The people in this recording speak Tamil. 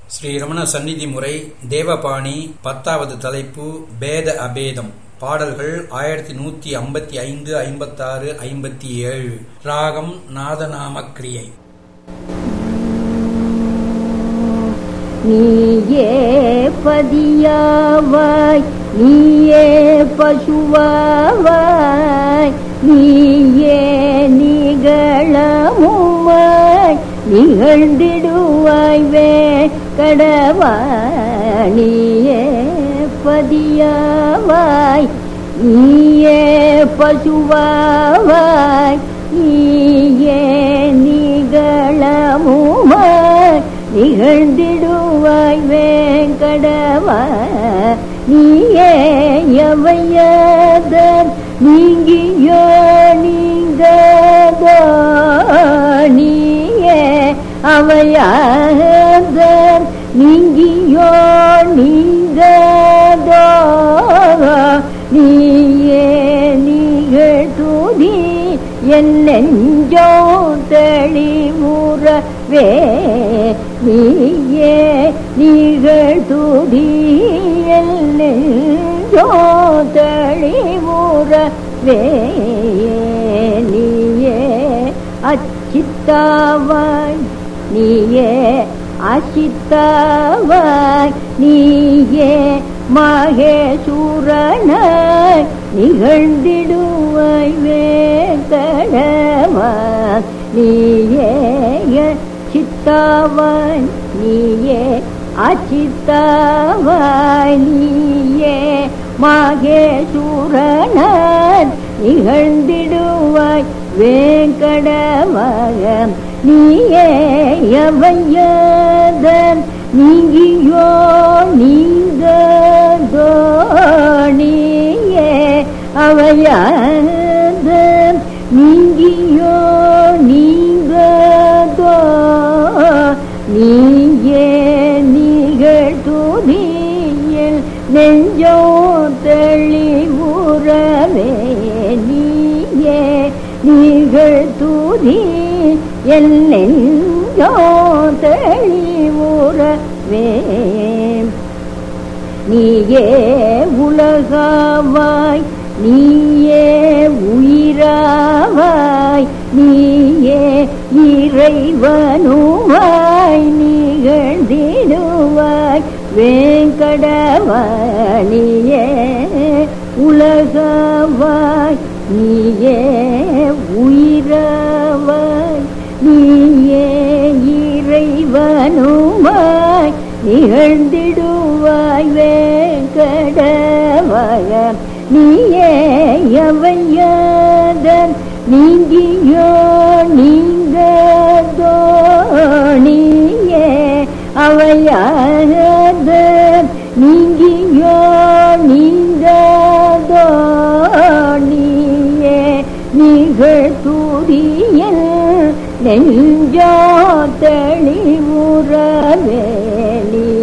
ஸ்ரீ ரமண சந்நிதி முறை தேவபாணி பத்தாவது தலைப்பு பேத அபேதம் பாடல்கள் ஆயிரத்தி நூத்தி ஐம்பத்தி ஐந்து ஐம்பத்தாறு ஐம்பத்தி ஏழு ராகம் நாதநாம கிரியை நீயே பதியாவாய் நீயே பசுவாவாய் நீயே நிகழமுமாய் நிகழ்ந்திடுவாய் வே கடவாய் நீயே பதியாவாய் நீயே பசுவாவாய் நீயே நிகழமுமாய் நிகழ்ந்திடுவாய் வேங்கடவா நீயே எவையதன் நீங்கியோ நீங்கதோ நீயே அவையாதன் நீங்கியோ நீங்கதோ நீயே நிகழ்த்துதி என் நெஞ்சோ தெளிவுறவே நீயே நிகழ்த்துதி என் நெஞ்சோ தெளிவுறவே நீயே அச்சித்தாவாய் நீயே அசித்தாவாய் நீயே மகேசூரனாய் நிகழ்ந்திடுவாய் வேங்கடவாய் நீயே சித்தாவாய் நீயே அச்சித்தாவாய் நீயே மகேசூரனாய் நிகழ்ந்திடுவாய் வேங்கடவாய் நீயே எவையதன் நீங்கியோ நீங்கதோ நீயே அவையதன் நீங்கியோ நீங்கதோ நீயே நிகழ்த்துதியில் நெஞ்சோ தெளிவுறவே நீயே நிகழ்த்துதி என் நெஞ்சோ தெளிவுறவே நீயே உலகாவாய் நீயே உயிராவாய் நீயே இறைவனுவாய் நிகழ்ந்திடுவாய் வேங்கடவாணியே உலகவாய் நீயே உயிரவாய் நீயே இறைவனுமாய் நிகழ்ந்திடுவாய் வேங்கடவாய நீயே எவையதன் நீங்கியோ நீங்கதோ நீயே அவையாதன் நீங்கியோ நீங்கதோ நீயே நிகழ்த்துரியல் நெஞ்சோ தெளிவுறவே நீ